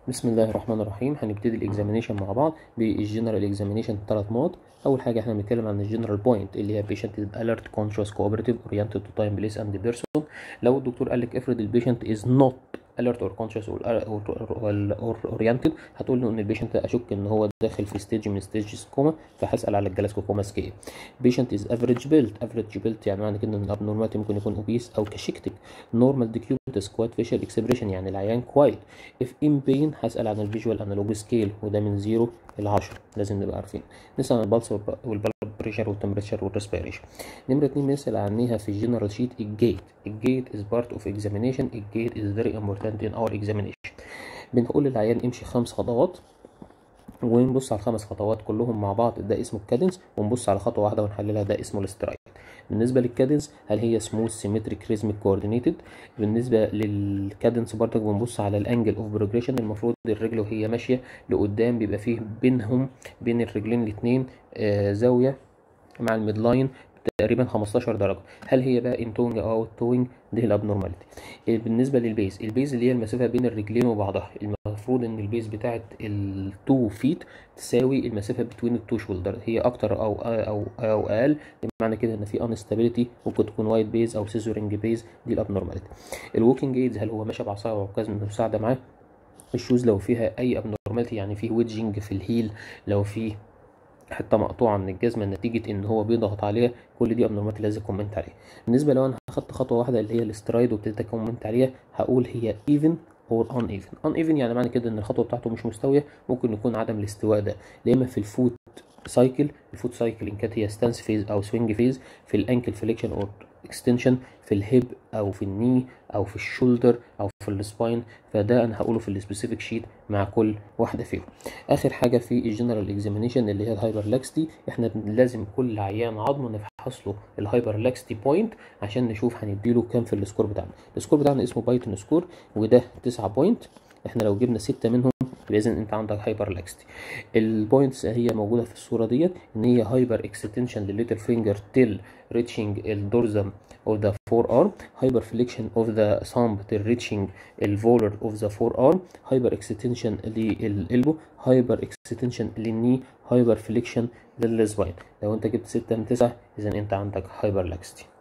بسم الله الرحمن الرحيم هنبتدي الاكزامينيشن مع بعض بالجنرال اكزامينيشن ثلاث نقط اول حاجه احنا بنتكلم عن الجنرال بوينت اللي هي patient is alert conscious cooperative oriented to time place and person لو الدكتور قال لك افرض البيشنت is not alert or conscious or, or, or, or oriented هتقول له ان البيشنت اشك ان هو داخل في ستيج من ستيجز كوما فهسال على الجلاسكو كوما سكيل بيشنت از افريج بيلت افريج بيلت يعني معنى كده ان الابنورماليتي ممكن يكون اوبيس او كشكتك نورمال ديكيوبيتس كواد فيشال اكسبريشن يعني العيان كوايت اف ان بين هسال عن الفيجوال انالوج سكيل وده من 0 ل 10 لازم نبقى عارفين نسال عن البلس والبلد بريشر والتمبريتشر والريسبيريشن نمرة اتنين بنسال عنيها في الجنرال شيت الجيت الجيت از بارت اوف اكزامينيشن الجيت از فيري امبورتانت ان اور اكزامينيشن بنقول للعيان امشي خمس خطوات ونبص على الخمس خطوات كلهم مع بعض ده اسمه الكادنس ونبص على خطوه واحده ونحللها ده اسمه الاسترايد بالنسبه للكادنس هل هي سموث سيمتريك ريزميك كوردينيتد بالنسبه للكادنس برضك بنبص على الانجل اوف بروجريشن المفروض الرجل وهي ماشيه لقدام بيبقى فيه بينهم بين الرجلين الاثنين آه زاويه مع الميد لاين تقريبا 15 درجه هل هي بقى انتونج او اوت توينج دي الابنورماليتي بالنسبه للبيز البيز اللي هي المسافه بين الرجلين وبعضها المفروض ان البيز بتاعه ال2 فيت تساوي المسافه بين التو شولدر هي اكتر او او او اقل بمعنى كده ان في انستابيليتي ممكن تكون وايت بيز او سيزورنج بيز دي الابنورماليتي الووكينج ايدز هل هو ماشي بعصايه وعكاز من مساعده معاه الشوز لو فيها اي ابنورماليتي يعني فيه ويدجنج في الهيل لو فيه حته مقطوعه من الجزمه نتيجه ان هو بيضغط عليها كل دي ابنورماليتي لازم كومنت عليها بالنسبه لو انا اخدت خطوه واحده اللي هي الاسترايد وابتديت اكومنت عليها هقول هي ايفن اور ان ايفن ان ايفن يعني معنى كده ان الخطوه بتاعته مش مستويه ممكن يكون عدم الاستواء ده يا اما في الفوت سايكل الفوت سايكل ان كانت هي ستانس فيز او سوينج فيز في الانكل فليكشن اور اكستنشن في الهيب او في الني او في الشولدر او في السباين فده انا هقوله في السبيسيفيك شيت مع كل واحده فيهم اخر حاجه في الجنرال اكزامينيشن اللي هي الهايبر لاكستي احنا لازم كل عيان عظمه نفحص له الهايبر لاكستي بوينت عشان نشوف هنديله كام في السكور بتاعنا السكور بتاعنا اسمه بايتون سكور وده 9 بوينت احنا لو جبنا 6 منهم باذن انت عندك هايبر لاكستي البوينتس هي موجوده في الصوره ديت ان هي هايبر اكستنشن للليتل فينجر تيل ريتشنج الدورزم of the forearm hyper flexion of the thumb till reaching الفولر of the forearm hyper extension للإلبو hyper extension للني hyper flexion للسباين لو انت جبت 6 من 9 اذا انت عندك hyper laxity